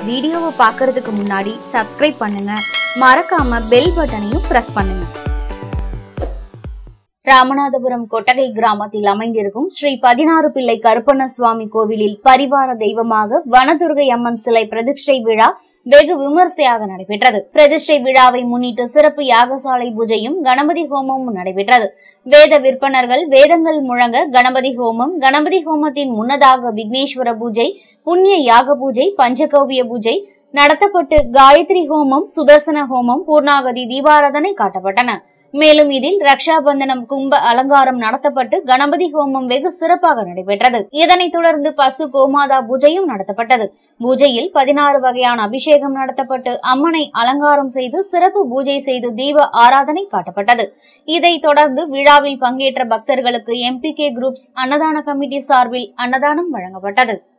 வீடியோவை பார்க்கறதுக்கு முன்னாடி சப்ஸ்கிரைப் பண்ணுங்க மறக்காம பெல் பட்டனையும் பிரஸ் பண்ணுங்க ராமநாதபுரம் கொட்டகை கிராமத்தில் அமைந்திருக்கும் ஸ்ரீ பதினாறு பிள்ளை கருப்பண்ண சுவாமி கோவிலில் பரிவார தெய்வமாக வனதுர்கை அம்மன் சிலை பிரதிஷ்டை விழா வெகு விமர்சையாக நடைபெற்றது பிரதிஷ்டை விழாவை முன்னிட்டு சிறப்பு யாகசாலை பூஜையும் கணபதி ஹோமமும் நடைபெற்றது வேத விற்பனர்கள் வேதங்கள் முழங்க கணபதி ஹோமம் கணபதி ஹோமத்தின் முன்னதாக விக்னேஸ்வர பூஜை புண்ணிய யாக பூஜை பஞ்சகவ்ய பூஜை நடத்தப்பட்டு காயத்ரி ஹோமம் சுதர்சன ஹோமம் பூர்ணாகதி தீபாராதனை காட்டப்பட்டன மேலும் இதில் ரக்ஷாபந்தனம் கும்ப அலங்காரம் நடத்தப்பட்டு கணபதி ஹோமம் வெகு சிறப்பாக நடைபெற்றது இதனைத் தொடர்ந்து பசு கோமாதா பூஜையும் நடத்தப்பட்டது பூஜையில் பதினாறு வகையான அபிஷேகம் நடத்தப்பட்டு அம்மனை அலங்காரம் செய்து சிறப்பு பூஜை செய்து தீப ஆராதனை காட்டப்பட்டது இதைத் தொடர்ந்து விழாவில் பங்கேற்ற பக்தர்களுக்கு எம்பிகே குரூப்ஸ் அன்னதான கமிட்டி சார்பில் அன்னதானம் வழங்கப்பட்டது